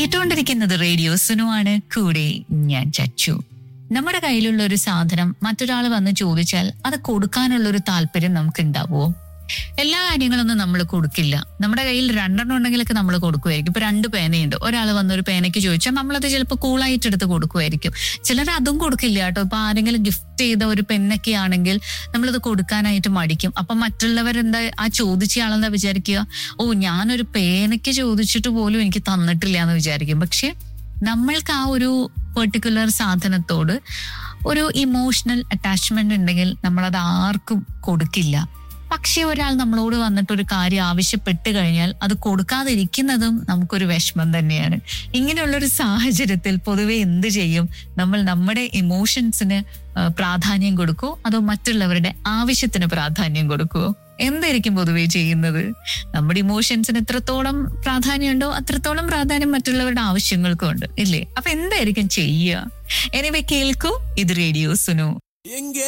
കേട്ടുകൊണ്ടിരിക്കുന്നത് റേഡിയോ സുനുവാണ് കൂടെ ഞാൻ ചച്ചു നമ്മുടെ കയ്യിലുള്ള ഒരു സാധനം മറ്റൊരാൾ വന്ന് ചോദിച്ചാൽ അത് കൊടുക്കാനുള്ള ഒരു താല്പര്യം നമുക്ക് ഉണ്ടാവുമോ എല്ലാ കാര്യങ്ങളൊന്നും നമ്മൾ കൊടുക്കില്ല നമ്മുടെ കയ്യിൽ രണ്ടെണ്ണം ഉണ്ടെങ്കിലൊക്കെ നമ്മൾ കൊടുക്കുമായിരിക്കും ഇപ്പൊ രണ്ട് പേനയുണ്ട് ഒരാൾ വന്നൊരു പേനയ്ക്ക് ചോദിച്ചാൽ നമ്മളത് ചിലപ്പോൾ കൂളായിട്ട് എടുത്ത് കൊടുക്കുമായിരിക്കും ചിലർ അതും കൊടുക്കില്ല കേട്ടോ ഇപ്പൊ ആരെങ്കിലും ഗിഫ്റ്റ് ചെയ്ത ഒരു പെന്നൊക്കെ ആണെങ്കിൽ നമ്മളത് കൊടുക്കാനായിട്ട് മടിക്കും അപ്പൊ മറ്റുള്ളവരെന്താ ആ ചോദിച്ച ആളെന്താ വിചാരിക്കുക ഓ ഞാനൊരു പേനയ്ക്ക് ചോദിച്ചിട്ട് പോലും എനിക്ക് തന്നിട്ടില്ല എന്ന് വിചാരിക്കും പക്ഷെ നമ്മൾക്ക് ആ ഒരു പെർട്ടിക്കുലർ സാധനത്തോട് ഒരു ഇമോഷണൽ അറ്റാച്ച്മെന്റ് ഉണ്ടെങ്കിൽ നമ്മളത് ആർക്കും കൊടുക്കില്ല പക്ഷെ ഒരാൾ നമ്മളോട് വന്നിട്ട് ഒരു കാര്യം ആവശ്യപ്പെട്ട് കഴിഞ്ഞാൽ അത് കൊടുക്കാതിരിക്കുന്നതും നമുക്കൊരു വിഷമം തന്നെയാണ് ഇങ്ങനെയുള്ള ഒരു സാഹചര്യത്തിൽ പൊതുവെ എന്ത് ചെയ്യും നമ്മൾ നമ്മുടെ ഇമോഷൻസിന് പ്രാധാന്യം കൊടുക്കുമോ അതോ മറ്റുള്ളവരുടെ ആവശ്യത്തിന് പ്രാധാന്യം കൊടുക്കുമോ എന്തായിരിക്കും പൊതുവെ ചെയ്യുന്നത് നമ്മുടെ ഇമോഷൻസിന് എത്രത്തോളം പ്രാധാന്യമുണ്ടോ അത്രത്തോളം പ്രാധാന്യം മറ്റുള്ളവരുടെ ആവശ്യങ്ങൾക്കും ഉണ്ട് ഇല്ലേ അപ്പൊ എന്തായിരിക്കും ചെയ്യുക എനിവേ കേൾക്കൂ ഇത് റേഡിയോ സുനു